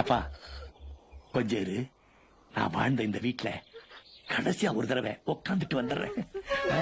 அப்பா கொஞ்சம் இரு நான் வாழ்ந்த இந்த வீட்ல கடைசியா ஒரு தடவை உட்காந்துட்டு வந்துடுறேன் ஆ?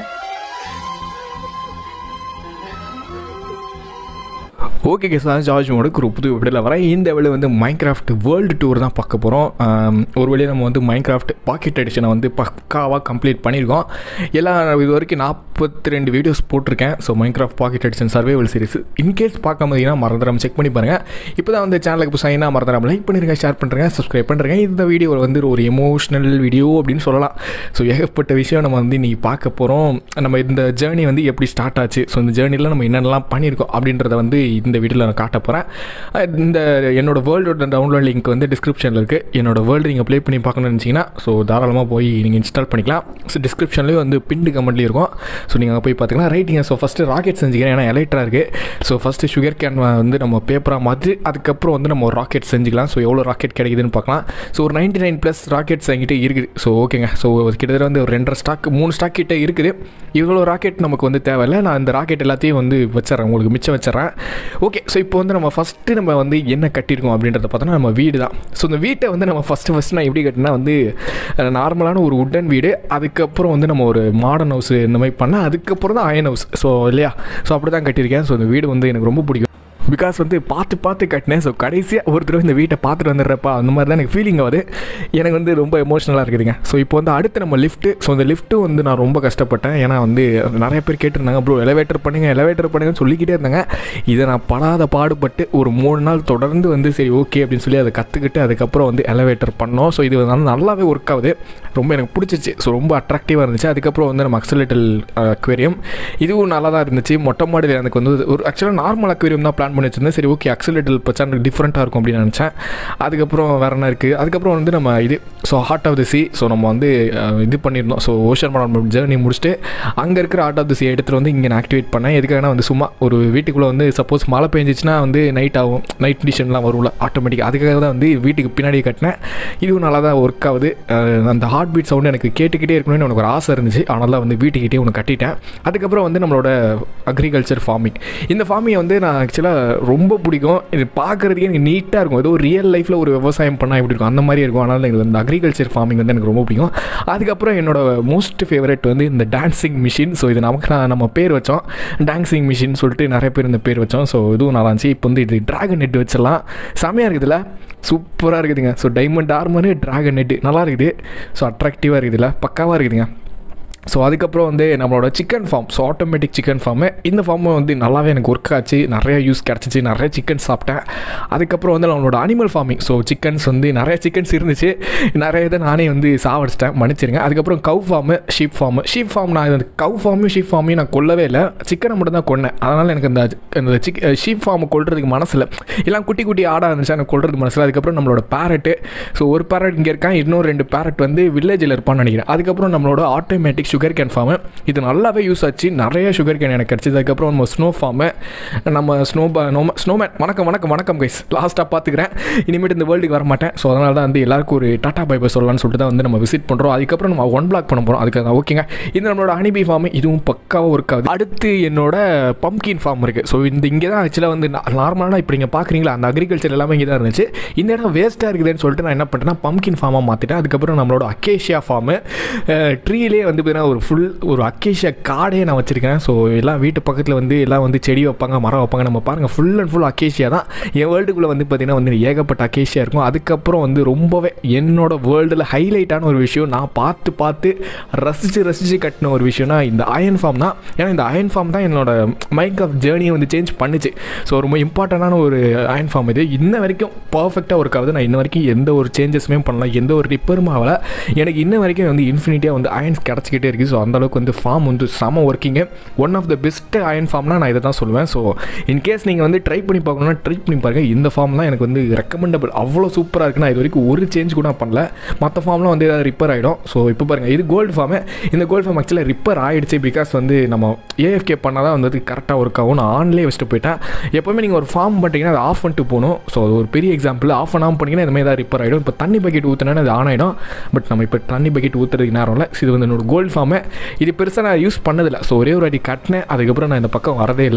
ஓகே கேஸ் நான் ஜார்ஜ் மோடுக்கு ஒரு புது வீடியோவில் வரேன் இந்த வேலை வந்து மைன்கிராஃப்ட் வேர்ல்டு டூர் தான் பார்க்க போகிறோம் ஒரு வழியாக நம்ம வந்து மைன்கிராஃப்ட் பாக்கெட் எடிஷனை வந்து பக்காவாக கம்ப்ளீட் பண்ணியிருக்கோம் எல்லாம் இது வரைக்கும் நாற்பத்தி ரெண்டு வீடியோஸ் போட்டிருக்கேன் so Minecraft pocket edition survival series in case பார்க்க முடியுங்கன்னா மறந்துடாம செக் பண்ணி பாருங்கள் இப்போ தான் வந்து சேனலுக்கு இப்போ சைனாக மறந்துடாம லைக் பண்ணிருங்க ஷேர் பண்ணுறேங்க சப்ஸ்கிரைப் பண்ணுறேங்க இந்த வீடியோவில் வந்து ஒரு எமோஷ்னல் வீடியோ அப்படின்னு சொல்லலாம் ஸோ ஏகப்பட்ட விஷயம் நம்ம வந்து இன்றைக்கி பார்க்க போகிறோம் நம்ம இந்த ஜேர்னி வந்து எப்படி ஸ்டார்ட் ஆச்சு ஸோ இந்த ஜேர்னியில் நம்ம என்னென்னலாம் பண்ணியிருக்கோம் அப்படின்றத வந்து இந்த வீடியோவில் நான் காட்ட போகிறேன் இந்த என்னோட வேர்ல்டோட டவுன்லோட் லிங்க் வந்து டிஸ்கிரிப்ஷனில் இருக்குது என்னோட வேர்ல்டு நீங்கள் ப்ளே பண்ணி பார்க்கணும்னு நினச்சிங்கன்னா ஸோ தாராளமாக போய் நீங்கள் இன்ஸ்டால் பண்ணிக்கலாம் ஸோ டிஸ்கிரிப்ஷன்லேயும் வந்து பின்டு கமெண்ட்லேயும் இருக்கும் ஸோ நீங்கள் அங்கே போய் பார்த்தீங்கன்னா ரைட்டிங்க ஸோ ஃபஸ்ட்டு ராக்கெட் செஞ்சுக்கிறேன் ஏன்னா எலைட்ராக இருக்குது ஸோ ஃபஸ்ட்டு சுகர் கேன் வந்து நம்ம பேப்பராக மாற்றி அதுக்கப்புறம் வந்து நம்ம ஒரு ராக்கெட் செஞ்சுக்கலாம் ஸோ எவ்வளோ ராக்கெட் கிடைக்குதுன்னு பார்க்கலாம் ஸோ ஒரு நைன்ட்டி நைன் ப்ளஸ் ராக்கெட்ஸ் என்கிட்ட இருக்குது ஸோ ஓகேங்க ஸோ கிட்டத்தட்ட வந்து ஒரு ரெண்டரை ஸ்டாக் மூணு ஸ்டாக் கிட்ட இருக்குது இவ்வளோ ராக்கெட் நமக்கு வந்து தேவையில்லை நான் இந்த ராக்கெட் எல்லாத்தையும் வந்து வச்சிடறேன் உங்களுக்கு மிச்சம் வச்சிடறேன் ஓகே ஸோ இப்போ வந்து நம்ம ஃபஸ்ட்டு நம்ம வந்து என்ன கட்டியிருக்கோம் அப்படின்றத பார்த்தோன்னா நம்ம வீடு தான் ஸோ இந்த வீட்டை வந்து நம்ம ஃபஸ்ட்டு ஃபஸ்ட்டு நான் எப்படி கட்டினா வந்து நார்மலான ஒரு உட்டன் வீடு அதுக்கப்புறம் வந்து நம்ம ஒரு மாடர்ன் ஹவுஸ் இந்த மாதிரி பண்ணால் அதுக்கப்புறம் தான் அயன் ஹவுஸ் ஸோ இல்லையா ஸோ அப்படி தான் கட்டியிருக்கேன் ஸோ இந்த வீடு வந்து எனக்கு ரொம்ப பிடிக்கும் பிகாஸ் வந்து பார்த்து பார்த்து கட்டினேன் ஸோ கடைசியாக ஒரு தடவை இந்த வீட்டை பார்த்துட்டு வந்துடுறப்பா அந்த மாதிரி தான் எனக்கு ஃபீலிங் ஆகுது எனக்கு வந்து ரொம்ப எமோஷனலாக இருக்குதுங்க ஸோ இப்போ வந்து அடுத்து நம்ம லிஃப்ட்டு ஸோ இந்த லிஃப்ட்டு வந்து நான் ரொம்ப கஷ்டப்பட்டேன் ஏன்னா வந்து நிறைய பேர் கேட்டிருந்தாங்க ப்ரோ எலவேட்டர் பண்ணுங்க எலவேட்டர் பண்ணுங்கன்னு சொல்லிக்கிட்டே இருந்தாங்க இதை நான் படாத பாடுபட்டு ஒரு மூணு நாள் தொடர்ந்து வந்து சரி ஓகே அப்படின்னு சொல்லி அதை கற்றுக்கிட்டு அதுக்கப்புறம் வந்து எலவேட்டர் பண்ணோம் ஸோ இது வந்து நல்லாவே ஒர்க் ஆகுது ரொம்ப எனக்கு பிடிச்சிச்சு ஸோ ரொம்ப அட்ராக்டிவாக இருந்துச்சு அதுக்கப்புறம் வந்து நம்ம அக்சலேட்டல் அக்வேரியம் இதுவும் நல்லா தான் இருந்துச்சு மொட்டை மாடியில் எனக்கு வந்து ஒரு ஆக்சுவலாக நார்மல் அக்வேரியம் தான் பிளான் பண்ணி வச்சிருந்தேன் சரி ஓகே அக்சலேட்டல் பச்சா எனக்கு டிஃப்ரெண்ட்டாக இருக்கும் அப்படின்னு நினச்சேன் அதுக்கப்புறம் வேறு என்ன இருக்குது அதுக்கப்புறம் வந்து நம்ம இது so heart of the sea so நம்ம வந்து அஹ், இது பண்ணியிருந்தோம் ஸோ ஓஷன் மாடல் ஜேர்னி முடிச்சுட்டு அங்கே இருக்கிற ஹார்ட் ஆஃப் த சி எடுத்துகிட்டு வந்து இங்கே நான் ஆக்டிவேட் பண்ணேன் எதுக்காகனா வந்து சும்மா ஒரு வீட்டுக்குள்ளே வந்து சப்போஸ் மழை பெஞ்சிச்சுன்னா வந்து நைட் ஆகும் நைட் கண்டிஷன்லாம் வரும்ல ஆட்டோமேட்டிக் அதுக்காக தான் வந்து வீட்டுக்கு பின்னாடி கட்டினேன் இதுவும் நல்லா தான் ஒர்க் ஆகுது அஹ், அந்த ஹார்ட் பீட் சவுண்டு எனக்கு கேட்டுக்கிட்டே இருக்கணும்னு எனக்கு ஒரு ஆசை இருந்துச்சு அதனால தான் வந்து வீட்டுக்கிட்டே ஒன்று கட்டிட்டேன் அதுக்கப்புறம் வந்து நம்மளோட அக்ரிகல்ச்சர் ஃபார்மிங் இந்த ஃபார்மிங்கை வந்து நான் ஆக்சுவலாக ரொம்ப பிடிக்கும் இது பார்க்குறதுக்கே எனக்கு நீட்டாக இருக்கும் ஏதோ ரியல் லைஃப்பில் ஒரு விவசாயம் பண்ணால் எப்படி இருக்கும் அந்த மாதிரி இருக்கும் அதனால் எனக்கு இந்த அக்ரிகல்ச்சர் ஃபார்மிங் வந்து எனக்கு ரொம்ப பிடிக்கும் அதுக்கப்புறம் என்னோட மோஸ்ட் ஃபேவரட் வந்து இந்த டான்சிங் மிஷின் ஸோ இது நமக்கு நான் நம்ம பேர் வச்சோம் டான்சிங் மிஷின் சொல்லிட்டு நிறைய பேர் இந்த பேர் வச்சோம் ஸோ இதுவும் நல்லா இருந்துச்சு இப்போ வந்து இது ட்ராகன் நெட் வச்சிடலாம் செமையாக இருக்குதுல்ல சூப்பராக இருக்குதுங்க so diamond armour dragon net நல்லா இருக்குது ஸோ அட்ராக்டிவாக இருக்குதுல்ல பக்காவாக இருக்குதுங்க ஸோ அதுக்கப்புறம் வந்து நம்மளோட chicken farm so automatic chicken farm இந்த ஃபார்மு வந்து நல்லாவே எனக்கு ஒர்க் ஆச்சு நிறைய யூஸ் கிடச்சிச்சு நிறைய சிக்கன் சாப்பிட்டேன் அதுக்கப்புறம் வந்து நம்மளோட அனிமல் ஃபார்மிங் ஸோ சிக்கன்ஸ் வந்து நிறைய சிக்கன்ஸ் இருந்துச்சு நிறைய இதை நானே வந்து சாவடிச்சிட்டேன் மன்னிச்சிருங்க அதுக்கப்புறம் cow farm sheep farm sheep farm நான் இந்த கவ் ஃபார்மையும் ஷீப் ஃபார்மையும் நான் கொல்லவே இல்லை சிக்கனை மட்டும் தான் கொன்னேன் அதனால் எனக்கு அந்த அந்த சிக் ஷீப் ஃபார்மை கொல்றதுக்கு மனசில் எல்லாம் குட்டி குட்டி ஆடாக இருந்துச்சு எனக்கு கொல்றதுக்கு மனசில் அதுக்கப்புறம் நம்மளோட பேரட்டு ஸோ ஒரு பேரட் இங்கே இருக்கான் இன்னும் ரெண்டு பேரட் வந்து வில்லேஜில் இருப்பான்னு நினைக்கிறேன் அதுக்கப்புறம் நம்மளோட ஆட்டோமேட்டிக் சுகர் கேன் ஃபார்மு இது நல்லாவே யூஸ் ஆச்சு நிறைய சுகர் கேன் எனக்கு கிடச்சிது அதுக்கப்புறம் நம்ம ஸ்னோ ஃபார்மு நம்ம ஸ்னோ நோம ஸ்னோமேன் வணக்கம் வணக்கம் வணக்கம் கைஸ் லாஸ்ட்டாக பார்த்துக்கிறேன் இனிமேட்டு இந்த வேர்ல்டுக்கு வர மாட்டேன் ஸோ அதனால தான் வந்து எல்லாருக்கும் ஒரு டாட்டா பை பை சொல்லலாம்னு சொல்லிட்டு தான் வந்து நம்ம விசிட் பண்ணுறோம் அதுக்கப்புறம் நம்ம ஒன் பிளாக் பண்ண போகிறோம் அதுக்கு தான் ஓகேங்க இது நம்மளோட ஹனிபி ஃபார்மு இதுவும் பக்காவாக ஒர்க் ஆகுது அடுத்து என்னோட பம்கின் ஃபார்ம் இருக்குது ஸோ இந்த இங்கே தான் ஆக்சுவலாக வந்து நார்மலாக இப்போ நீங்கள் பார்க்குறீங்களா அந்த அக்ரிகல்ச்சர் எல்லாமே இங்கே தான் இருந்துச்சு இந்த இடம் வேஸ்ட்டாக இருக்குதுன்னு சொல்லிட்டு நான் என்ன பண்ணிட்டேன்னா பம்கின் ஃபார்மாக மாற்றிட்டேன் அதுக்கப்புறம் நம்மளோட அக்கேஷியா ஃபார்மு ட்ரீலே வந்து பார்த்தீங்கன்னா ஒரு ஃபுல் ஒரு அக்கேஷியா காடே நான் வச்சுருக்கேன் ஸோ எல்லாம் வீட்டு பக்கத்தில் வந்து எல்லாம் வந்து செடி வைப்பாங்க மரம் வைப்பாங்க நம்ம பாருங்கள் ஃபுல் அண்ட் ஃபுல் அக்கேஷியா தான் என் வேர்ல்டுக்குள்ளே வந்து பார்த்திங்கன்னா வந்து ஏகப்பட்ட அக்கேஷியா இருக்கும் அதுக்கப்புறம் வந்து ரொம்பவே என்னோட வேர்ல்டில் ஹைலைட்டான ஒரு விஷயம் நான் பார்த்து பார்த்து ரசித்து ரசித்து கட்டின ஒரு விஷயம்னா இந்த அயன் ஃபார்ம் தான் ஏன்னா இந்த அயன் ஃபார்ம் தான் என்னோட மைக் ஆஃப் ஜேர்னியை வந்து சேஞ்ச் பண்ணுச்சு ஸோ ரொம்ப இம்பார்ட்டண்டான ஒரு அயன் ஃபார்ம் இது இன்ன வரைக்கும் பர்ஃபெக்டாக ஒர்க் ஆகுது நான் இன்ன வரைக்கும் எந்த ஒரு சேஞ்சஸுமே பண்ணல எந்த ஒரு ரிப்பேரும் ஆகல எனக்கு இன்ன வரைக்கும் வந்து இன்ஃபினிட்டியாக வந்து அயன்ஸ் கிடச்சிக்கிட்டே இருக்குது ஸோ அந்தளவுக்கு வந்து ஃபார்ம் வந்து செம working one of the best iron ஃபார்ம்னா நான் இதை தான் சொல்லுவேன் ஸோ இன்கேஸ் நீங்கள் வந்து ட்ரை பண்ணி பார்க்கணுன்னா ட்ரை பண்ணி பாருங்கள் இந்த ஃபார்ம் தான் எனக்கு வந்து ரெக்கமெண்டபிள் அவ்வளோ சூப்பராக இருக்குது நான் இது வரைக்கும் ஒரு சேஞ்ச் கூட பண்ணல மற்ற ஃபார்ம்லாம் வந்து ஏதாவது ரிப்பேர் ஆகிடும் ஸோ இப்போ பாருங்கள் இது கோல்டு ஃபார்மு இந்த கோல்டு ஃபார்ம் ஆக்சுவலாக ரிப்பேர் ஆகிடுச்சு பிகாஸ் வந்து நம்ம ஏஎஃப்கே பண்ணால் தான் வந்து கரெக்டாக ஒர்க் ஆகும் நான் ஆன்லேயே வச்சுட்டு போயிட்டேன் எப்போவுமே நீங்கள் ஒரு ஃபார்ம் பண்ணிட்டீங்கன்னா அதை ஆஃப் பண்ணிட்டு போகணும் ஸோ அது ஒரு பெரிய எக்ஸாம்பிள் ஆஃப் பண்ணாமல் பண்ணிங்கன்னா இந்த மாதிரி ஏதாவது ரிப்பேர் ஆகிடும் இப்போ தண்ணி பக்கெட் ஊற்றினா அது ஆன் ஆகிடும் பட் நம்ம இப்போ தண்ணி பக்கெட் ஊற்றுறதுக்கு நேரம் இல்லை இது வந்து என்னோட கோல்டு ஃபார்மு இது பெருசாக நான் யூஸ் பண்ணதில்லை ஸோ ஒரே ஒரு அடி கட்டினேன் அதுக்கப்புறம் நான் இந்த பக்கம் வரதே இல்லை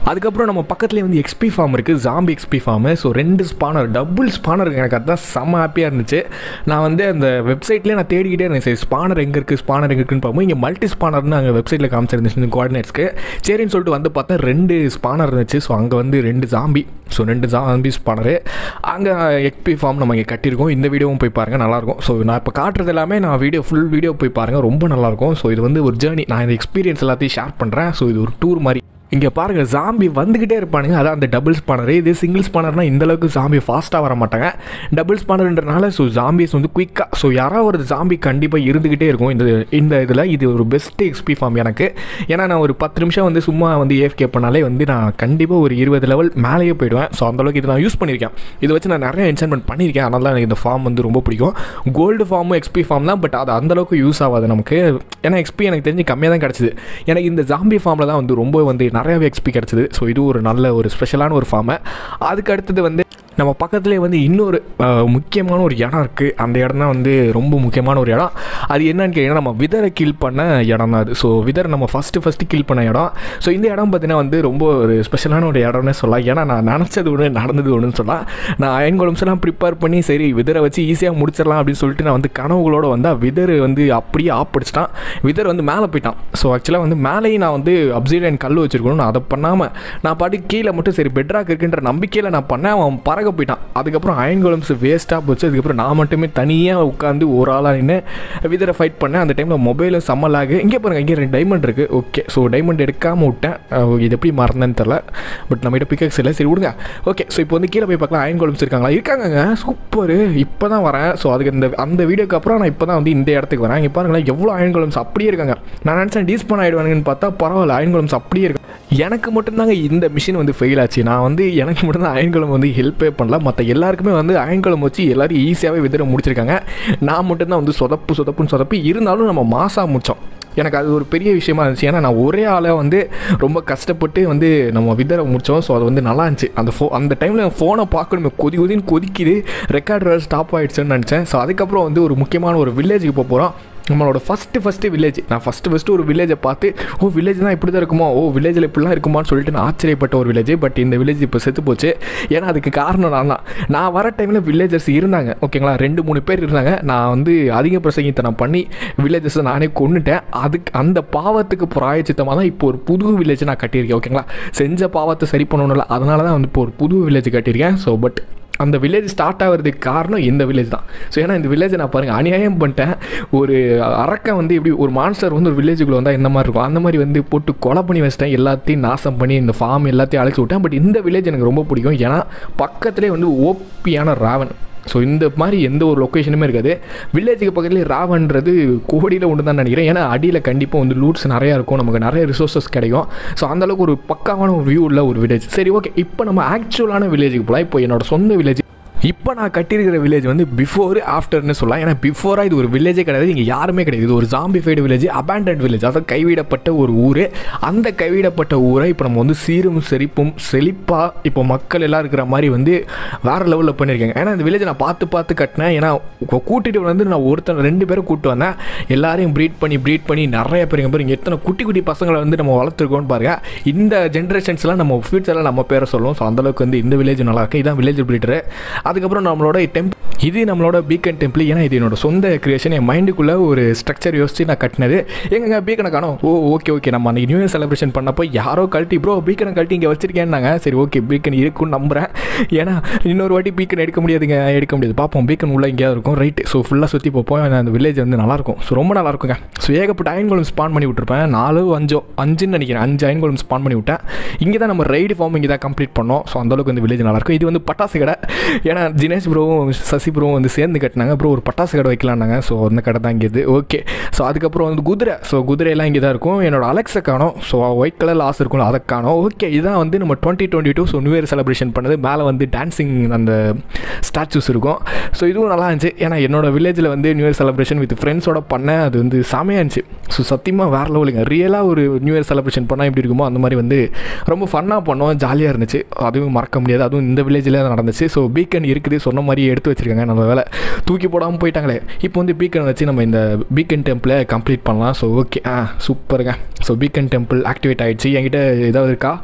அதுக்கப்புறம் நம்ம பக்கத்துலேயே வந்து எக்ஸ்பி ஃபார்ம் இருக்குது ஜாம்பி எக்ஸ்பி ஃபார்மு ஸோ ரெண்டு ஸ்பானர் டபுள் ஸ்பானர் எனக்கு அதுதான் செம்ம ஹாப்பியாக இருந்துச்சு நான் வந்து அந்த வெப்சைட்லேயே நான் தேடிக்கிட்டே இருந்தேன் சரி ஸ்பானர் எங்கே இருக்குது ஸ்பானர் எங்கே இருக்குன்னு பார்ப்போம் இங்கே மல்டி ஸ்பானர்னு அங்கே வெப்சைட்டில் காமிச்சிருந்துச்சு இந்த கோஆர்டினேட்ஸ்க்கு சரின்னு சொல்லிட்டு வந்து பார்த்தா ரெண்டு ஸ்பானர் இருந்துச்சு ஸோ அங்கே வந்து ரெண்டு ஜாம்பி ஸோ ரெண்டு ஜாம்பி ஸ்பானரு அங்கே எக்பி ஃபார்ம் நம்ம இங்கே கட்டியிருக்கோம் இந்த வீடியோவும் போய் பாருங்கள் நல்லாயிருக்கும் ஸோ நான் இப்போ காட்டுறது எல்லாமே நான் வீடியோ ஃபுல் வீடியோ போய் பாருங்கள் ரொம்ப நல்லாயிருக்கும் ஸோ இது வந்து ஒரு ஜேர்னி நான் இந்த எக்ஸ்பீரியன்ஸ் எல்லாத்தையும் ஷேர் பண்ணுறேன் ஸோ இது ஒரு டூர் மாதிரி இங்கே பாருங்கள் ஜாம்பி வந்துக்கிட்டே இருப்பானுங்க அதான் அந்த டபுள் ஸ்பானர் இது சிங்கிள் ஸ்பானர்னா இந்த அளவுக்கு ஜாம்பி ஃபாஸ்ட்டாக வர மாட்டாங்க டபுள் ஸ்பானர்ன்றனால ஸோ ஜாம்பிஸ் வந்து குயிக்காக ஸோ யாராவது ஒரு ஜாம்பி கண்டிப்பாக இருந்துக்கிட்டே இருக்கும் இந்த இந்த இதில் இது ஒரு பெஸ்ட் எக்ஸ்பி ஃபார்ம் எனக்கு ஏன்னா நான் ஒரு பத்து நிமிஷம் வந்து சும்மா வந்து ஏஃப்கே பண்ணாலே வந்து நான் கண்டிப்பாக ஒரு இருபது லெவல் மேலேயே போயிடுவேன் ஸோ அந்தளவுக்கு இது நான் யூஸ் பண்ணியிருக்கேன் இதை வச்சு நான் நிறைய என்ஜாய்மெண்ட் பண்ணியிருக்கேன் அதனால தான் எனக்கு இந்த ஃபார்ம் வந்து ரொம்ப பிடிக்கும் கோல்டு ஃபார்மும் எக்ஸ்பி ஃபார்ம் தான் பட் அது அந்தளவுக்கு யூஸ் ஆகாது நமக்கு ஏன்னா எக்ஸ்பி எனக்கு தெரிஞ்சு கம்மியாக தான் கிடச்சிது எனக்கு இந்த ஜாம்பி ஃபார்மில் தான் வந்து ரொம்ப வந்து நிறையவே எக்ஸ்பி கிடச்சிது ஸோ இது ஒரு நல்ல ஒரு ஸ்பெஷலான ஒரு ஃபார்மை அதுக்கு அடுத்தது வந்து நம்ம பக்கத்துலேயே வந்து இன்னொரு அஹ், முக்கியமான ஒரு இடம் இருக்குது அந்த இடம் தான் வந்து ரொம்ப முக்கியமான ஒரு இடம் அது என்னன்னு கேட்டிங்கன்னா நம்ம விதரை கில் பண்ண இடம் தான் அது ஸோ விதர் நம்ம ஃபஸ்ட்டு ஃபஸ்ட்டு கில் பண்ண இடம் ஸோ இந்த இடம் பார்த்தீங்கன்னா வந்து ரொம்ப ஒரு ஸ்பெஷலான ஒரு இடம்னே சொல்லலாம் ஏன்னா நான் நினச்சது ஒன்று நடந்தது ஒன்றுன்னு சொல்லலாம் நான் அயன் குளம்ஸ்லாம் ப்ரிப்பேர் பண்ணி சரி விதரை வச்சு ஈஸியாக முடிச்சிடலாம் அப்படின்னு சொல்லிட்டு நான் வந்து கனவுகளோட வந்தால் விதர் வந்து அப்படியே ஆப்படிச்சிட்டான் விதர் வந்து மேலே போயிட்டான் ஸோ ஆக்சுவலாக வந்து மேலேயும் நான் வந்து அப்சைடன் கல் வச்சிருக்கணும் நான் அதை பண்ணாமல் நான் பாட்டுக்கு கீழே மட்டும் சரி பெட்ராக் இருக்குன்ற நம்பிக்கையில் நான் பண்ணேன் அவன் பறக்க போயிட்டான் அதுக்கப்புறம் அயன் குளம்ஸ் வேஸ்ட்டாக போச்சு அதுக்கப்புறம் நான் மட்டுமே தனியாக உட்காந்து ஒரு ஆளாக நின்று விதரை ஃபைட் பண்ணேன் அந்த டைமில் மொபைலும் செம்ம lag இங்கே பாருங்க இங்கே ரெண்டு டைமண்ட் இருக்குது ஓகே ஸோ டைமண்ட் எடுக்காமல் விட்டேன் அஹ் இது எப்படி மறந்தேன்னு தெரில பட் நம்மகிட்ட பிக்கக்ஸ் இல்லை சரி விடுங்க ஓகே ஸோ இப்போ வந்து கீழே போய் பார்க்கலாம் அயன் குளம்ஸ் இருக்காங்களா இருக்காங்கங்க சூப்பரு இப்போ தான் வரேன் ஸோ அதுக்கு இந்த அந்த வீடியோக்கு அப்புறம் நான் இப்போ தான் வந்து இந்த இடத்துக்கு வரேன் இங்கே பாருங்களேன் எவ்வளோ அயன் குளம்ஸ் அப்படியே இருக்காங்க நான் நினச்சேன் டீஸ்பான் ஆகிடுவானுங்கன்னு பார்த்தா பரவாயில்ல அயன் குளம்ஸ் அப்படியே இருக்கு எனக்கு மட்டும்தாங்க இந்த மிஷின் வந்து ஃபெயில் ஆச்சு நான் வந்து எனக்கு மட்டும்தான் அயன்குளம் வந்து ஹெல்ப்பே பண்ணல மற்ற எல்லாருக்குமே வந்து அயன்குளம் வச்சு எல்லாரும் ஈஸியாகவே விதிர முடிச்சிருக்காங்க நான் மட்டும்தான் வந்து சொதப்பு சொதப்புன்னு சொதப்பி இருந்தாலும் நம்ம மாசாக முடித்தோம் எனக்கு அது ஒரு பெரிய விஷயமா இருந்துச்சு ஏன்னா நான் ஒரே ஆளாக வந்து ரொம்ப கஷ்டப்பட்டு வந்து நம்ம விதரை முடித்தோம் ஸோ அது வந்து நல்லா இருந்துச்சு அந்த ஃபோ அந்த டைமில் ஃபோனை பார்க்கணுமே கொதி கொதின்னு கொதிக்குது ரெக்கார்ட் வேறு ஸ்டாப் ஆகிடுச்சுன்னு நினச்சேன் ஸோ அதுக்கப்புறம் வந்து ஒரு முக்கியமான ஒரு வில்லேஜுக்கு போக போகிறோம் நம்மளோட ஃபஸ்ட்டு ஃபஸ்ட்டு வில்லேஜ் நான் ஃபஸ்ட்டு ஃபஸ்ட்டு ஒரு வில்லேஜை பார்த்து ஓ வில்லேஜ் தான் இப்படி தான் இருக்குமோ ஓ வில்லேஜில் இப்படிலாம் இருக்குமான்னு சொல்லிட்டு நான் ஆச்சரியப்பட்ட ஒரு வில்லேஜ் பட் இந்த வில்லேஜ் இப்போ செத்து போச்சு ஏன்னா அதுக்கு காரணம் நான் தான் நான் வர டைமில் வில்லேஜர்ஸ் இருந்தாங்க ஓகேங்களா ரெண்டு மூணு பேர் இருந்தாங்க நான் வந்து அதிக பிரசங்கித்தனம் பண்ணி வில்லேஜஸை நானே கொண்டுட்டேன் அதுக்கு அந்த பாவத்துக்கு பிராயச்சித்தமாக தான் இப்போ ஒரு புது வில்லேஜ் நான் கட்டியிருக்கேன் ஓகேங்களா செஞ்ச பாவத்தை சரி பண்ணணும்ல அதனால தான் வந்து இப்போ ஒரு புது வில்லேஜ் கட்டியிருக்கேன் ஸோ பட் அந்த வில்லேஜ் ஸ்டார்ட் ஆகிறதுக்கு காரணம் இந்த வில்லேஜ் தான் ஸோ ஏன்னா இந்த வில்லேஜை நான் பாருங்கள் அநியாயம் பண்ணிட்டேன் ஒரு அரக்கன் வந்து எப்படி ஒரு மான்ஸ்டர் வந்து ஒரு வில்லேஜுக்குள்ளே வந்தால் என்ன மாதிரி இருக்கும் அந்த மாதிரி வந்து போட்டு கொலை பண்ணி வச்சிட்டேன் எல்லாத்தையும் நாசம் பண்ணி இந்த ஃபார்ம் எல்லாத்தையும் அழைச்சி விட்டேன் பட் இந்த வில்லேஜ் எனக்கு ரொம்ப பிடிக்கும் ஏன்னா பக்கத்துலேயே வந்து ஓப்பியான ராவன் ஸோ இந்த மாதிரி எந்த ஒரு லொக்கேஷனுமே இருக்காது வில்லேஜுக்கு பக்கத்துலேயே ராவன்றது கோடியில் ஒன்று தான் நினைக்கிறேன் ஏன்னா அடியில் கண்டிப்பாக வந்து லூட்ஸ் நிறையா இருக்கும் நமக்கு நிறைய ரிசோர்ஸஸ் கிடைக்கும் ஸோ அந்தளவுக்கு ஒரு பக்காவான ஒரு வியூ உள்ள ஒரு வில்லேஜ் சரி ஓகே இப்போ நம்ம ஆக்சுவலான வில்லேஜுக்கு போகலாம் இப்போ என்னோட சொந்த வில்லேஜ் இப்போ நான் கட்டியிருக்கிற வில்லேஜ் வந்து பிஃபோர் ஆஃப்டர்னு சொல்லலாம் ஏன்னா பிஃபோராக இது ஒரு வில்லேஜே கிடையாது இங்கே யாருமே கிடையாது இது ஒரு ஜாம்பிஃபைடு வில்லேஜ் அபேண்டட் வில்லேஜ் அதாவது கைவிடப்பட்ட ஒரு ஊர் அந்த கைவிடப்பட்ட ஊரை இப்போ நம்ம வந்து சீரும் செழிப்பும் செழிப்பாக இப்போ மக்கள் எல்லாம் இருக்கிற மாதிரி வந்து வேறு லெவலில் பண்ணியிருக்காங்க ஏன்னா இந்த வில்லேஜை நான் பார்த்து பார்த்து கட்டினேன் ஏன்னா கூ- கூட்டிட்டு வந்து நான் ஒருத்தன் ரெண்டு பேரும் கூப்பிட்டு வந்தேன் எல்லாரையும் ப்ரீட் பண்ணி ப்ரீட் பண்ணி நிறைய பேர் இங்கே பாருங்க எத்தனை குட்டி குட்டி பசங்களை வந்து நம்ம வளர்த்துருக்கோம்னு பாருங்க இந்த ஜென்ரேஷன்ஸ்லாம் நம்ம ஃபியூச்சரில் நம்ம பேரை சொல்லுவோம் ஸோ அந்தளவுக்கு வந்து இந்த வில்லேஜ் நல்லா இருக்கு இதான் வில்லேஜ் ப்ரீடரு அதுக்கப்புறம் நம்மளோட டெம்ப் இது நம்மளோட பீக்கன் டெம்பிள் ஏன்னா இது என்னோட சொந்த கிரியேஷன் என் மைண்டுக்குள்ளே ஒரு ஸ்ட்ரக்சர் யோசிச்சு நான் கட்டினது எங்க பீக்கனை காணோம் ஓ ஓகே ஓகே நம்ம அன்றைக்கி நியூ இயர் செலிப்ரேஷன் பண்ணப்போ யாரோ கழட்டி ப்ரோ பீக்கனை கழட்டி இங்கே வச்சிருக்கேன்னாங்க சரி ஓகே பீக்கன் இருக்குன்னு நம்புகிறேன் ஏன்னா இன்னொரு வாட்டி பீக்கன் எடுக்க முடியாதுங்க எடுக்க முடியாது பார்ப்போம் பீக்கன் உள்ள எங்கேயாவது இருக்கும் ரைட்டு ஸோ ஃபுல்லாக சுற்றி பார்ப்போம் ஏன்னா அந்த வில்லேஜ் வந்து நல்லாயிருக்கும் ஸோ ரொம்ப நல்லா இருக்குங்க ஸோ ஏகப்பட்ட அயன்குளம் ஸ்பான் பண்ணி விட்டுருப்பேன் நாலு அஞ்சோ அஞ்சுன்னு நினைக்கிறேன் அஞ்சு அயன்குளம் ஸ்பான் பண்ணி விட்டேன் இங்கே தான் நம்ம ரைடு ஃபார்ம் இங்கே தான் கம்ப்ளீட் பண்ணோம் ஸோ அந்தளவுக்கு வந்து வில்லேஜ் நல்லாயிருக்கும் இது வந்து பட்டாசு கடை ஏன்னா தினேஷ் ப்ரோவும் சசி ப்ரோவும் வந்து சேர்ந்து கட்டினாங்க அப்புறம் ஒரு பட்டாசு கடை வைக்கலான்னாங்க ஸோ அந்த கடை தான் இங்கே இது ஓகே ஸோ அதுக்கப்புறம் வந்து குதிரை ஸோ குதிரையெல்லாம் இங்கே தான் இருக்கும் என்னோட அலெக்ஸை காணோம் ஸோ ஒயிட் கலர் லாஸ் இருக்கும்ல அதை காணோம் ஓகே இதான் வந்து நம்ம twenty twenty two so new year celebration பண்ணது மேலே வந்து டான்சிங் அந்த ஸ்டாச்சூஸ் இருக்கும் ஸோ இதுவும் நல்லா இருந்துச்சு ஏன்னா என்னோட வில்லேஜில் வந்து நியூ இயர் செலிப்ரேஷன் வித் ஃப்ரெண்ட்ஸோட பண்ணேன் அது வந்து செமையாக இருந்துச்சு ஸோ சத்தியமாக வேறு லெவலுங்க ரியலாக ஒரு நியூ இயர் செலிப்ரேஷன் பண்ணால் எப்படி இருக்குமோ அந்த மாதிரி வந்து ரொம்ப ஃபன்னாக பண்ணோம் ஜாலியாக இருந்துச்சு அதுவும் மறக்க முடியாது அதுவும் இந்த வில்லேஜில் நடந்துச்சு ஸோ பீக்கன் இருக்குது சொன்ன மாதிரி எடுத்து வச்சிருக்காங்க நம்ம வேலை தூக்கி போடாமல் போயிட்டாங்களே இப்போ வந்து பீக்கன் வச்சு நம்ம இந்த பீக்கன் டெம்பிளை கம்ப்ளீட் பண்ணலாம் ஸோ ஓகே ஆ சூப்பருங்க ஸோ பீக்கன் டெம்பிள் ஆக்டிவேட் ஆகிடுச்சு என்கிட்ட ஏதாவது இருக்கா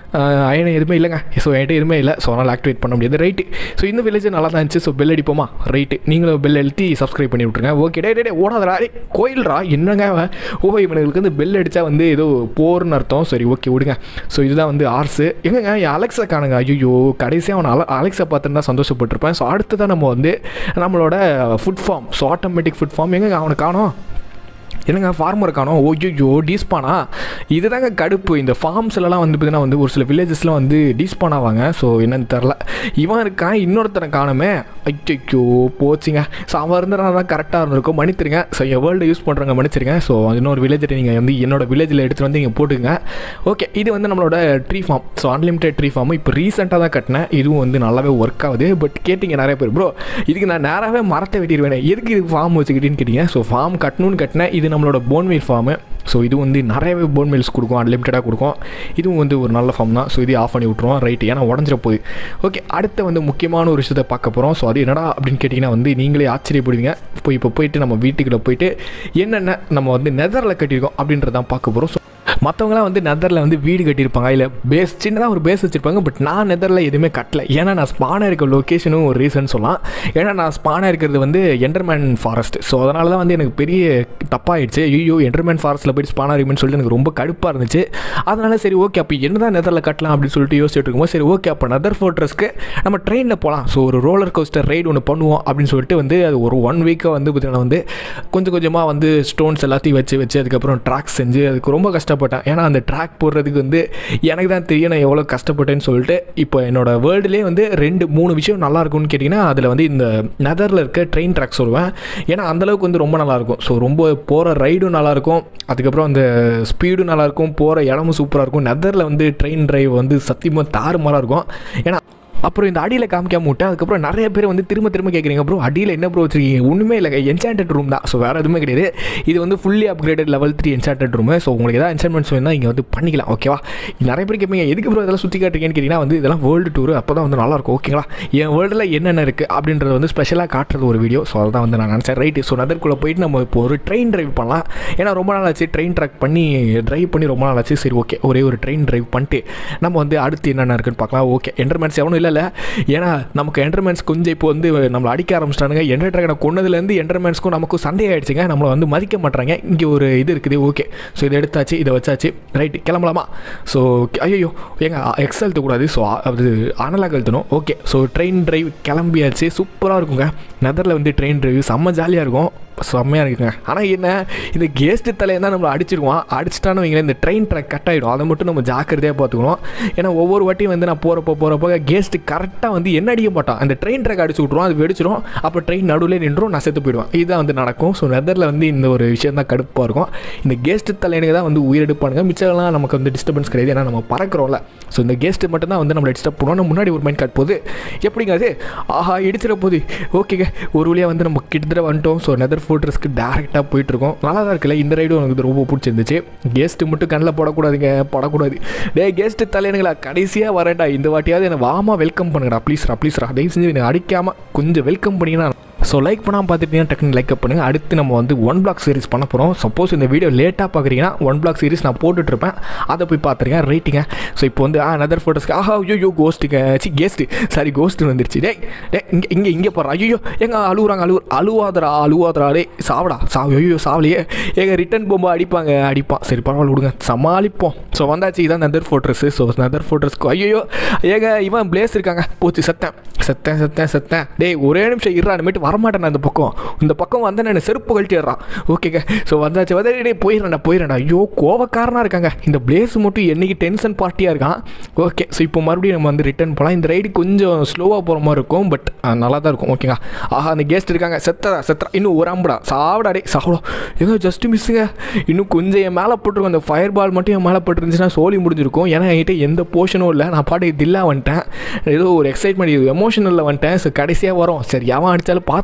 அயன் எதுவுமே இல்லைங்க ஸோ என்கிட்ட எதுவுமே இல்லை ஸோ அதனால் ஆக்டிவேட் பண்ண முடியாது ரைட்டு ஸோ இந்த வில்லேஜ் நல்லா தான் இருந்துச்சு ஸோ பெல் அடிப்போமா ரைட்டு நீங்களும் பெல் எழுத்தி சப்ஸ்கிரைப் பண்ணி விட்ருங்க ஓகே டே டே டே ஓடாதடா டே கோயில்ரா என்னங்க அவன்? ஓ இவனுங்களுக்கு வந்து பெல் அடித்தா வந்து ஏதோ போர்னு அர்த்தம் சரி ஓகே விடுங்க ஸோ இதுதான் வந்து ஆர்ஸு எங்கங்க என் அலெக்ஸை காணுங்க ஐயோ கடைசியாக அவன் அல அலெக்ஸை பார்த்துருந்தா சந்தோஷப்பட்டிருப்பேன் ஸோ அடுத்ததான் நம்ம வந்து நம்மளோட food farm so automatic food farm எங்கங்க அவனை காணோம் என்னங்க ஃபார்மர் காணோம் ஓய்யோ டீஸ்பானா இதுதாங்க கடுப்பு இந்த ஃபார்ம்ஸ்லலாம் வந்து பார்த்தீங்கன்னா வந்து ஒரு சில வில்லேஜஸ்லாம் வந்து டீஸ்பான் ஆவாங்க ஸோ என்னன்னு தெரில இவன் இருக்கான் இன்னொருத்தனை காணுமே ஐயோ போச்சுங்க ஸோ அவன் இருந்தால் தான் கரெக்டாக இருந்திருக்கும் மன்னித்துருங்க ஸோ என் வேர்ல்டு யூஸ் பண்ணுறவங்க மன்னிச்சிருங்க ஸோ இன்னொரு வில்லேஜை நீங்கள் வந்து என்னோட வில்லேஜில் எடுத்துகிட்டு வந்து நீங்கள் போட்டுங்க ஓகே இது வந்து நம்மளோட tree farm so unlimited tree farm இப்போ ரீசெண்டாக தான் கட்டினேன் இதுவும் வந்து நல்லாவே ஒர்க் ஆகுது பட் கேட்டிங்க நிறைய பேர் ப்ரோ இதுக்கு நான் நேராகவே மரத்தை வெட்டிடுவேன் எதுக்கு இதுக்கு ஃபார்ம் வச்சுக்கிட்டேன்னு கேட்டிங்க ஸோ ஃபார்ம் கட்டணும்னு கட்டினேன் இது நம்மளோட போன்மீல் ஃபார்மு ஸோ இது வந்து நிறையவே போன்மீல்ஸ் கொடுக்கும் அன்லிமிட்டடாக கொடுக்கும் இதுவும் வந்து ஒரு நல்ல ஃபார்ம் தான் ஸோ இதையும் ஆஃப் பண்ணி விட்ருவோம் ரைட்டு ஏன்னா உடஞ்சிட போகுது ஓகே அடுத்து வந்து முக்கியமான ஒரு விஷயத்தை பார்க்க போகிறோம் ஸோ அது என்னடா அப்படின்னு கேட்டிங்கன்னா வந்து நீங்களே ஆச்சரியப்படுவீங்க இப்போ இப்போ போயிட்டு நம்ம வீட்டுக்குள்ளே போயிட்டு என்னென்ன நம்ம வந்து நெதரில் கட்டியிருக்கோம் அப்படின்றதான் பார்க்க போகிறோம் ஸோ மற்றவங்களாம் வந்து நெதரில் வந்து வீடு கட்டியிருப்பாங்க இல்லை பேஸ் சின்னதாக ஒரு பேஸ் வச்சுருப்பாங்க பட் நான் நெதரில் எதுவுமே கட்டல ஏன்னா நான் ஸ்பானாக இருக்க லொக்கேஷனும் ஒரு ரீசன் சொல்லலாம் ஏன்னா நான் ஸ்பானாக இருக்கிறது வந்து என்டர்மேன் ஃபாரஸ்ட் ஸோ அதனால தான் வந்து எனக்கு பெரிய தப்பாயிடுச்சு ஐயோ என்டர்மேன் ஃபாரஸ்ட்டில் போயிட்டு ஸ்பானாக இருக்குன்னு சொல்லிட்டு எனக்கு ரொம்ப கடுப்பாக இருந்துச்சு அதனால சரி ஓகே அப்போ என்ன தான் நெதரில் கட்டலாம் அப்படின்னு சொல்லிட்டு யோசிச்சுட்டு இருக்கும்போது சரி ஓகே அப்போ நெதர் ஃபோர்ட்ரஸ்க்கு நம்ம ட்ரெயினில் போகலாம் ஸோ ஒரு ரோலர் கோஸ்டர் ரைடு ஒன்று பண்ணுவோம் அப்படின்னு சொல்லிட்டு வந்து அது ஒரு ஒன் வீக்காக வந்து பார்த்தீங்கன்னா வந்து கொஞ்சம் கொஞ்சமாக வந்து ஸ்டோன்ஸ் எல்லாத்தையும் வச்சு வச்சு அதுக்கப்புறம் ட்ராக் செஞ்சு அதுக்கு ரொம்ப கஷ்டப்பட்டேன் ஏன்னா அந்த ட்ராக் போடுறதுக்கு வந்து எனக்கு தான் தெரியும் நான் எவ்வளோ கஷ்டப்பட்டேன்னு சொல்லிட்டு இப்போ என்னோட வேர்ல்டுலேயே வந்து ரெண்டு மூணு விஷயம் நல்லா இருக்கும்னு கேட்டிங்கன்னா அதில் வந்து இந்த நெதரில் இருக்க ட்ரெயின் ட்ராக் சொல்லுவேன் ஏன்னா அந்தளவுக்கு வந்து ரொம்ப நல்லாயிருக்கும் ஸோ ரொம்ப போகிற ரைடும் நல்லாயிருக்கும் அதுக்கப்புறம் அந்த ஸ்பீடும் நல்லாயிருக்கும் போகிற இடமும் சூப்பராக இருக்கும் நெதரில் வந்து ட்ரெயின் டிரைவ் வந்து சத்தியமாக தாறுமாறாக இருக்கும் ஏன்னா அப்புறம் இந்த அடியில் காமிக்காம விட்டேன் அதுக்கப்புறம் நிறைய பேர் வந்து திரும்ப திரும்ப கேட்குறீங்க ப்ரோ அடியில் என்ன ப்ரோ வச்சிருக்கீங்க ஒன்றுமே இல்லை என்சாண்டட் ரூம் தான் ஸோ வேறு எதுவுமே கிடையாது இது வந்து fully upgraded level three enchanted room so உங்களுக்கு ஏதாவது என்சான்மெண்ட்ஸ் வேணால் இங்கே வந்து பண்ணிக்கலாம் ஓகேவா நிறைய பேர் கேட்பீங்க எதுக்கு ப்ரோ இதெல்லாம் சுற்றி காட்டுறீங்கன்னு கேட்டிங்கன்னா வந்து இதெல்லாம் வேர்ல்டு டூர் அப்போ தான் வந்து நல்லாயிருக்கும் ஓகேங்களா என் வேர்ல்டில் என்னென்ன இருக்குது அப்படின்றத வந்து ஸ்பெஷலாக காட்டுறது ஒரு வீடியோ ஸோ அதான் வந்து நான் நினச்சேன் ரைட்டு ஸோ நதற்குள்ளே போயிட்டு நம்ம இப்போ ஒரு ட்ரெயின் டிரைவ் பண்ணலாம் ஏன்னா ரொம்ப நாள் ஆச்சு ட்ரெயின் ட்ராக் பண்ணி டிரைவ் பண்ணி ரொம்ப நாள் ஆச்சு சரி ஓகே ஒரே ஒரு ட்ரெயின் டிரைவ் பண்ணிட்டு நம்ம வந்து அடுத்து என்னென்ன இருக்குன்னு பார்க்கலாம் ஓகே என்டர்மெண்ட்ஸ் எவனும் இல்லை ஏன்னா நமக்கு என்டர்மெண்ட்ஸ் கொஞ்சம் இப்போ வந்து நம்மளை அடிக்க ஆரம்பிச்சிட்டானுங்க என்டர் ட்ராகனை கொண்டதுலேருந்து என்டர்மெண்ட்ஸ்க்கும் நமக்கும் சண்டை ஆயிடுச்சுங்க நம்மளை வந்து மதிக்க மாட்டாங்க இங்கே ஒரு இது இருக்குது ஓகே ஸோ இதை எடுத்தாச்சு இதை வச்சாச்சு ரைட்டு கிளம்பலாமா ஸோ ஐயோ எங்க எக்ஸ் அழுத்தக்கூடாது ஸோ அது அனலாக அழுத்தணும் ஓகே ஸோ ட்ரெயின் டிரைவ் கிளம்பியாச்சு சூப்பராக இருக்குங்க நெதரில் வந்து ட்ரெயின் டிரைவ் செம்ம ஜாலியாக இருக்கும் செம்மையாக இருக்குங்க ஆனால் என்ன இந்த கேஸ்ட்டு தலையை தான் நம்மளை அடிச்சிருவான் அடிச்சிட்டான்னு வைங்களேன் இந்த ட்ரெயின் ட்ராக் கட் ஆகிடும் அதை மட்டும் நம்ம ஜாக்கிரதையாக பார்த்துக்கணும் ஏன்னா ஒவ்வொரு வாட்டியும் வந்து நான் போகிறப்போ போகிறப்போ கேஸ்ட்டு கரெக்டாக வந்து என்ன அடிக்க மாட்டான் அந்த ட்ரெயின் ட்ராக் அடிச்சு விட்ருவோம் அது வெடிச்சிடும் அப்போ ட்ரெயின் நடுவில் நின்றும் நான் செத்து போயிடுவேன் இதுதான் வந்து நடக்கும் ஸோ நெதரில் வந்து இந்த ஒரு விஷயம் தான் கடுப்பாக இருக்கும் இந்த கேஸ்ட்டு தலையனுக்கு தான் வந்து உயிரெடுப்பானுங்க மிச்சம்லாம் நமக்கு வந்து டிஸ்டர்பன்ஸ் கிடையாது ஏன்னா நம்ம பறக்கிறோம்ல ஸோ இந்த கேஸ்ட்டு மட்டும் தான் வந்து நம்மளை டிஸ்டர்ப் பண்ணுவோம் முன்னாடி ஒரு மைண்ட் காட் போகுது எப்படிங்க அது ஆஹா இடிச்சிட போகுது ஓகேங்க ஒரு வழியாக வந்து நம்ம கிட்டத்தட்ட வந்துட்டோம் ஸோ நெதர் ஃபோர்ட்ரஸ்க்கு டேரெக்டாக போயிட்டுருக்கோம் நல்லா தான் இருக்குல்ல இந்த ரைடும் எனக்கு இது ரொம்ப பிடிச்சிருந்துச்சு கெஸ்ட்டு மட்டும் கண்ணில் போடக்கூடாதுங்க போடக்கூடாது டே கெஸ்ட்டு தலையனுங்களா கடைசியாக வரேன்டா இந்த வாட்டியாவது என்னை வாமா வெல்கம் பண்ணுங்கடா ப்ளீஸ்ரா ப்ளீஸ்ரா தயவு செஞ்சு என்னை அடிக்காமல் கொஞ்சம் வெல்கம் பண்ணிங்கன்னா ஸோ லைக் பண்ணாமல் பார்த்துட்டீங்கன்னா டக்குனு லைக் பண்ணுங்கள் அடுத்து நம்ம வந்து ஒன் பிளாக் சீரிஸ் பண்ண போகிறோம் சப்போஸ் இந்த வீடியோ லேட்டாக பார்க்குறீங்கன்னா ஒன் பிளாக் சீரிஸ் நான் போட்டுட்ருப்பேன் அதை போய் பார்த்துருக்கேன் ரேட்டிங்க ஸோ இப்போ வந்து ஆ நதர் ஃபோட்டோஸ்க்கு ஆஹா ஐயோ கோஸ்ட்டுங்க சி கெஸ்ட்டு சாரி கோஸ்ட்டு வந்துருச்சு டே டே இங்கே இங்கே இங்கே போகிறா ஐயோ எங்க அழுகுறாங்க அழுவு அழுவாதரா அழுவாதரா டே சாவடா சாவு ஐயோ சாவலையே எங்க ரிட்டன் போகும்போது அடிப்பாங்க அடிப்பான் சரி பரவாயில்ல விடுங்க சமாளிப்போம் ஸோ வந்தாச்சு இதான் நதர் ஃபோட்டோஸு ஸோ நதர் ஃபோட்டோஸ்க்கு ஐயோ ஏங்க இவன் பிளேஸ் இருக்காங்க போச்சு செத்தேன் செத்தேன் செத்தேன் செத்தேன் டேய் ஒரே நிமிஷம் இருறானுமேட்டு வரமாட்டேன் நான் இந்த பக்கம் இந்த பக்கம் வந்து நான் செருப்பு கழட்டிடுறான் ஓகேங்க ஸோ வந்தாச்சு வந்து டேய் போயிடுறேன்டா போயிடுறேன்டா ஐயோ கோவக்காரனாக இருக்காங்க இந்த பிளேஸ் மட்டும் என்னைக்கு டென்ஷன் பார்ட்டியாக இருக்கான் ஓகே ஸோ இப்போ மறுபடியும் நம்ம வந்து ரிட்டர்ன் போகலாம் இந்த ரைடு கொஞ்சம் ஸ்லோவாக போகிற மாதிரி இருக்கும் பட் நல்லா தான் இருக்கும் ஓகேங்க ஆஹா அந்த கெஸ்ட் இருக்காங்க செத்தடா செத்தடா இன்னும் ஒரு ஆம்படா சாவடா டே சாவடா ஏங்க ஜஸ்ட் மிஸ்ஸுங்க இன்னும் கொஞ்சம் என் மேலே போட்டிருக்கும் அந்த ஃபயர் பால் மட்டும் என் மேலே போட்டுருந்துச்சுன்னா சோலி முடிஞ்சிருக்கும் ஏன்னா என்கிட்ட எந்த போர்ஷனும் இல்லை நான் பாட்டு தில்லா வந்துட்டேன் ஏதோ ஒரு எக்ஸைட்மெண்ட் இது எமோஷனலில் வந்துட்டேன் ஸோ கடைசியாக வரும் சரி அவன் அடித்தாலும் பார்த்து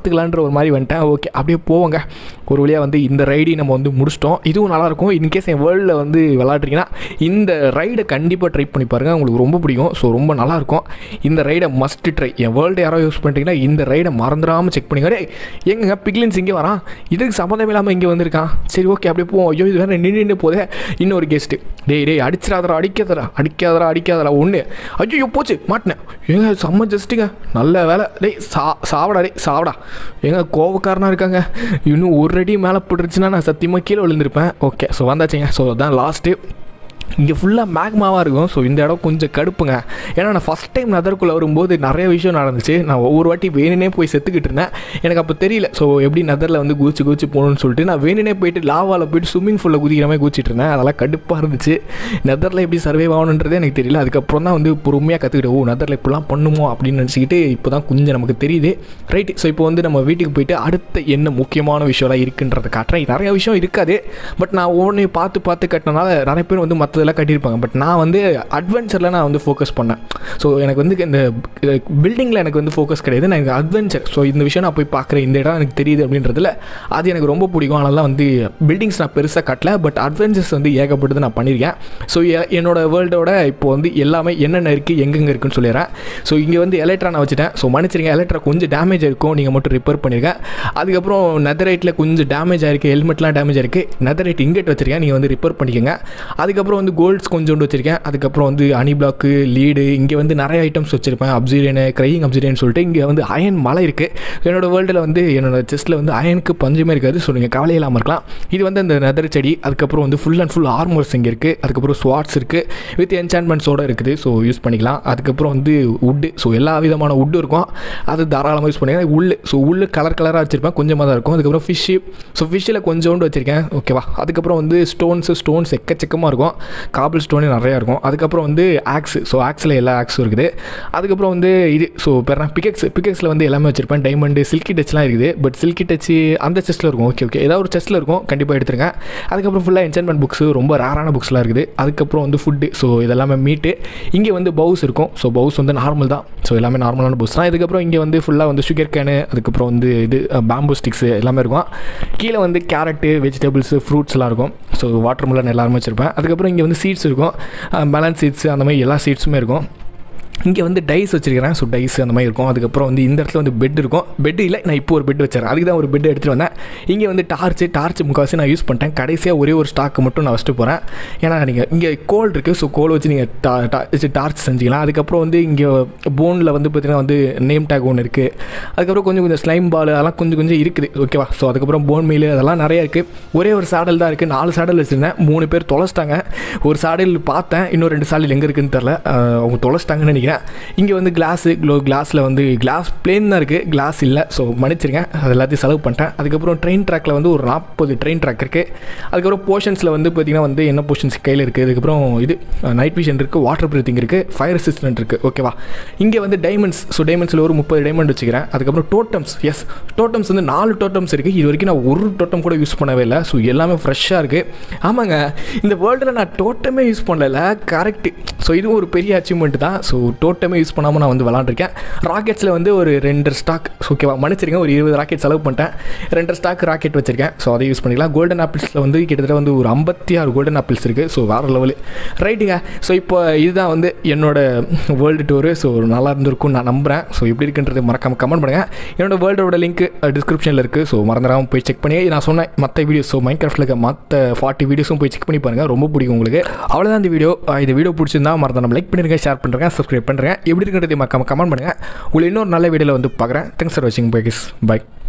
பார்த்துக்கலான்ற ஒரு மாதிரி வந்துட்டேன் ஓகே அப்படியே போவோங்க ஒரு வழியாக வந்து இந்த ரைடி நம்ம வந்து முடிச்சிட்டோம் இதுவும் நல்லாயிருக்கும் இன்கேஸ் என் வேர்ல்டில் வந்து விளாட்றீங்கன்னா இந்த ரைடை கண்டிப்பாக ட்ரை பண்ணி பாருங்கள் உங்களுக்கு ரொம்ப பிடிக்கும் ஸோ ரொம்ப நல்லாயிருக்கும் இந்த ரைடை மஸ்ட் ட்ரை என் வேர்ல்டு யாரோ யூஸ் பண்ணிட்டீங்கன்னா இந்த ரைடை மறந்துடாமல் செக் பண்ணிங்க டேய் எங்கங்க பிக்லின்ஸ் இங்கே வரான் இதுக்கு சம்மந்தம் இல்லாமல் இங்கே வந்திருக்கான் சரி ஓகே அப்படியே போவோம் ஐயோ இது வேறு நின்று நின்று போதே இன்னொரு கெஸ்ட்டு டேய் டேய் அடிச்சிடாதரா அடிக்காதரா அடிக்காதரா அடிக்காதரா ஒன்று ஐயோ போச்சு மாட்டினேன் ஏங்க செம்ம ஜஸ்ட்டுங்க நல்ல வேலை டேய் சா சாவடா டேய் சாவடா ஏங்க கோவக்காரனாக இருக்காங்க இன்னும் ஒரு அடி மேலே போட்டுருச்சுன்னா நான் சத்தியமாக கீழே விழுந்திருப்பேன் ஓகே ஸோ வந்தாச்சுங்க ஸோ அதான் லாஸ்ட்டு இங்கே ஃபுல்லாக மேக்மாவாக இருக்கும் ஸோ இந்த இடம் கொஞ்சம் கடுப்புங்க ஏன்னா நான் ஃபஸ்ட் டைம் நதருக்குள்ளே வரும்போது நிறைய விஷயம் நடந்துச்சு நான் ஒவ்வொரு வாட்டி வேணுனே போய் செத்துக்கிட்டு இருந்தேன் எனக்கு அப்போ தெரியல ஸோ எப்படி நதரில் வந்து குதிச்சு குதிச்சு போகணும்னு சொல்லிட்டு நான் வேணுனே போயிட்டு லாவாவில் போயிட்டு ஸ்விம்மிங் ஃபூலில் குதிக்கிற மாதிரி குதிச்சிட்டு இருந்தேன் அதெல்லாம் கடுப்பாக இருந்துச்சு நெதரில் எப்படி சர்வே ஆகணுன்றதே எனக்கு தெரியல அதுக்கப்புறம் தான் வந்து பொறுமையாக கற்றுக்கிட்டு ஓ நெதரில் இப்படிலாம் பண்ணுமோ அப்படின்னு நினச்சிக்கிட்டு இப்போ தான் கொஞ்சம் நமக்கு தெரியுது ரைட்டு ஸோ இப்போ வந்து நம்ம வீட்டுக்கு போயிட்டு அடுத்த என்ன முக்கியமான விஷயம்லாம் இருக்குன்றதை காட்டுறேன் நிறைய விஷயம் இருக்காது பட் நான் ஒவ்வொன்றையும் பார்த்து பார்த்து கட்டினனால நிறைய பேர் வந்து மற்றதெல்லாம் கட்டியிருப்பாங்க பட் நான் வந்து அட்வென்ச்சரில் நான் வந்து ஃபோக்கஸ் பண்ணேன் ஸோ எனக்கு வந்து இந்த பில்டிங்கில் எனக்கு வந்து ஃபோக்கஸ் கிடையாது நான் எனக்கு அட்வென்ச்சர் ஸோ இந்த விஷயம் நான் போய் பார்க்குறேன் இந்த இடம் எனக்கு தெரியுது அப்படின்றதுல அது எனக்கு ரொம்ப பிடிக்கும் அதனால தான் வந்து பில்டிங்ஸ் நான் பெருசாக கட்டல பட் அட்வென்ச்சர்ஸ் வந்து ஏகப்பட்டது நான் பண்ணியிருக்கேன் ஸோ என்னோட வேர்ல்டோட இப்போ வந்து எல்லாமே என்னென்ன இருக்குது எங்கெங்கே இருக்குன்னு சொல்லிடுறேன் ஸோ இங்கே வந்து எலக்ட்ரா நான் வச்சுட்டேன் ஸோ மன்னிச்சிருங்க எலக்ட்ரா கொஞ்சம் டேமேஜ் இருக்கும் நீங்கள் மட்டும் ரிப்பேர் பண்ணியிருக்கேன் அதுக்கப்புறம் நெதரைட்டில் கொஞ்சம் டேமேஜ் ஆயிருக்கு ஹெல்மெட்லாம் டேமேஜ் ஆயிருக்கு நெதரைட் இங்கேட் வச்சிருக்கேன் நீங்கள் வந்து ரிப்பேர் பண்ணிக்கோங்க அதுக்கப்புறம் வந்து கோல்ட்ஸ் கொஞ்சோண்டு வச்சிருக்கேன் அதுக்கப்புறம் வந்து அனி பிளாக்கு லீடு இங்கே வந்து நிறைய ஐட்டம்ஸ் வச்சிருப்பேன் அப்சீரியனு க்ரையிங் அப்சீரியன் சொல்லிட்டு இங்கே வந்து அயன் மலை இருக்குது என்னோட வேர்ல்டில் வந்து என்னோட செஸ்ட்டில் வந்து அயனுக்கு பஞ்சமே இருக்காது ஸோ நீங்கள் கவலை இல்லாமல் இருக்கலாம் இது வந்து அந்த நெதர் செடி அதுக்கப்புறம் வந்து ஃபுல் அண்ட் ஃபுல் ஆர்மர்ஸ் இங்கே இருக்குது அதுக்கப்புறம் ஸ்வாட்ஸ் இருக்குது வித் என்சான்மெண்ட்ஸோடு இருக்குது ஸோ யூஸ் பண்ணிக்கலாம் அதுக்கப்புறம் வந்து உட்டு ஸோ எல்லா விதமான உட்டு இருக்கும் அது தாராளமாக யூஸ் பண்ணிக்கலாம் உள் ஸோ உள் கலர் கலராக வச்சுருப்பேன் கொஞ்சமாக தான் இருக்கும் அதுக்கப்புறம் ஃபிஷ்ஷு ஸோ ஃபிஷ்ஷில் கொஞ்சோண்டு வச்சுருக்கேன் ஓகேவா அதுக்கப்புறம் வந்து ஸ்டோன்ஸு ஸ்டோன்ஸ் எக்கச்சக்கமாக இருக்கும் காபிள் ஸ்டோனே நிறையா இருக்கும் அதுக்கப்புறம் வந்து ஆக்ஸு ஸோ ஆக்ஸில் எல்லா ஆக்ஸும் இருக்குது அதுக்கப்புறம் வந்து இது ஸோ பேர் பிக்கெக்ஸ் பிக்கெக்ஸில் வந்து எல்லாமே வச்சுருப்பேன் டைமண்டு சில்கி டச்லாம் இருக்குது பட் சில்கி டச்சு அந்த செஸ்ட்டில் இருக்கும் ஓகே ஓகே ஏதாவது ஒரு செஸ்ட்டில் இருக்கும் கண்டிப்பாக எடுத்துருங்க அதுக்கப்புறம் ஃபுல்லாக என்சன்மெண்ட் புக்ஸு ரொம்ப ரேரான புக்ஸ்லாம் இருக்குது அதுக்கப்புறம் வந்து ஃபுட்டு ஸோ இதெல்லாமே மீட்டு இங்கே வந்து பவுஸ் இருக்கும் ஸோ பவுஸ் வந்து நார்மல் தான் ஸோ எல்லாமே நார்மலான பவுஸ் தான் இதுக்கப்புறம் இங்கே வந்து ஃபுல்லாக வந்து சுகர் கேனு அதுக்கப்புறம் வந்து இது பேம்பு ஸ்டிக்ஸு எல்லாமே இருக்கும் கீழே வந்து கேரட்டு வெஜிடபிள்ஸு ஃப்ரூட்ஸ்லாம் இருக்கும் ஸோ வாட்டர் மிலன் எல்லாருமே வச்சுருப்பேன் அதுக்கப்புறம் இங்கே வந்து சீட்ஸ் இருக்கும் மெலன் சீட்ஸு அந்த மாதிரி எல்லா சீட்ஸுமே இருக்கும் இங்கே வந்து டைஸ் வச்சிருக்கிறேன் ஸோ டைஸ் அந்த மாதிரி இருக்கும் அதுக்கப்புறம் வந்து இந்த இடத்துல வந்து பெட் இருக்கும் பெட் இல்லை நான் இப்போ ஒரு பெட் வச்சிடறேன் அதுக்கு தான் ஒரு பெட் எடுத்துகிட்டு வந்தேன் இங்கே வந்து டார்ச்சு டார்ச் முக்கால்வாசி நான் யூஸ் பண்ணிட்டேன் கடைசியாக ஒரே ஒரு ஸ்டாக்கு மட்டும் நான் வச்சுட்டு போகிறேன் ஏன்னா நீங்கள் இங்கே கோல் இருக்குது ஸோ கோல் வச்சு நீங்கள் டா வச்சு டார்ச் செஞ்சுக்கலாம் அதுக்கப்புறம் வந்து இங்கே போனில் வந்து பார்த்தீங்கன்னா வந்து நேம் டேக் ஒன்று இருக்குது அதுக்கப்புறம் கொஞ்சம் கொஞ்சம் ஸ்லைம் பால் அதெல்லாம் கொஞ்சம் கொஞ்சம் இருக்குது ஓகேவா ஸோ அதுக்கப்புறம் போன் மீல் அதெல்லாம் நிறைய இருக்குது ஒரே ஒரு சாடல் தான் இருக்குது நாலு சாடல் வச்சுருந்தேன் மூணு பேர் தொலைச்சிட்டாங்க ஒரு சாடல் பார்த்தேன் இன்னும் ரெண்டு சாடல் எங்கே இருக்குன்னு தெரில அவங்க தொலைச்சிட்டாங்கன்னு நினைக்கிறேன் இங்கே வந்து கிளாஸு க்ளோ கிளாஸில் வந்து கிளாஸ் பிளேன் தான் இருக்குது கிளாஸ் இல்லை ஸோ மன்னிச்சிருங்க அது எல்லாத்தையும் செலவு பண்ணிட்டேன் அதுக்கப்புறம் ட்ரெயின் ட்ராக்கில் வந்து ஒரு நாற்பது ட்ரெயின் ட்ராக் இருக்குது அதுக்கப்புறம் போர்ஷன்ஸில் வந்து பார்த்திங்கன்னா வந்து என்ன போர்ஷன்ஸ் கையில் இருக்குது அதுக்கப்புறம் இது நைட் விஷன் இருக்குது வாட்டர் ப்ரீத்திங் இருக்குது ஃபயர் ரெசிஸ்டன்ட் இருக்குது ஓகேவா இங்கே வந்து டைமண்ட்ஸ் ஸோ டைமண்ட்ஸில் ஒரு முப்பது டைமண்ட் வச்சுக்கிறேன் அதுக்கப்புறம் டோட்டம்ஸ் எஸ் டோட்டம்ஸ் வந்து நாலு டோட்டம்ஸ் இருக்குது இது வரைக்கும் நான் ஒரு டோட்டம் கூட யூஸ் பண்ணவே இல்லை ஸோ எல்லாமே ஃப்ரெஷ்ஷாக இருக்குது ஆமாங்க இந்த வேர்ல்டில் நான் டோட்டமே யூஸ் பண்ணல கரெக்டு ஸோ இதுவும் ஒரு பெரிய அச்சீவ்மெண்ட் தான் ஸோ டோட்டமே யூஸ் பண்ணாமல் நான் வந்து விளாண்டுருக்கேன் ராக்கெட்ஸில் வந்து ஒரு ரெண்டு ஸ்டாக் ஓகேவா மன்னிச்சிருங்க ஒரு இருபது ராக்கெட் செலவு பண்ணிட்டேன் ரெண்டு ஸ்டாக் ராக்கெட் வச்சிருக்கேன் ஸோ அதை யூஸ் பண்ணிக்கலாம் கோல்டன் ஆப்பிள்ஸில் வந்து கிட்டத்தட்ட வந்து ஒரு ஐம்பத்தி ஆறு கோல்டன் ஆப்பிள்ஸ் இருக்குது ஸோ வேறு லெவலு ரைட்டுங்க ஸோ இப்போ இதுதான் வந்து என்னோட வேர்ல்டு டூரு ஸோ நல்லா இருந்திருக்கும் நான் நம்புகிறேன் ஸோ எப்படி இருக்குன்றது மறக்காமல் கமெண்ட் பண்ணுங்கள் என்னோட வேர்ல்டோட லிங்க் டிஸ்கிரிப்ஷனில் இருக்குது ஸோ மறந்துடாமல் போய் செக் பண்ணி நான் சொன்னேன் மற்ற வீடியோஸ் ஸோ மைண்ட் கிராஃப்டில் இருக்க மற்ற ஃபார்ட்டி வீடியோஸும் போய் செக் பண்ணி பாருங்கள் ரொம்ப பிடிக்கும் உங்களுக்கு அவ்வளோதான் இந்த வீடியோ இந்த வீடியோ பிடிச்சிருந்தா மறந்து லைக் பண்ணிருங்க ஷேர் பண்ணுறேன் சப்ஸ்கிரைப் பண்ணுறேன் எப்படி இருக்கிறது மறக்காமல் கமெண்ட் பண்ணுங்கள் உங்களை இன்னொரு நல்ல வீடியோவில் வந்து பார்க்குறேன் தேங்க்ஸ் ஃபார் வாட்சிங் பை கிஸ் பை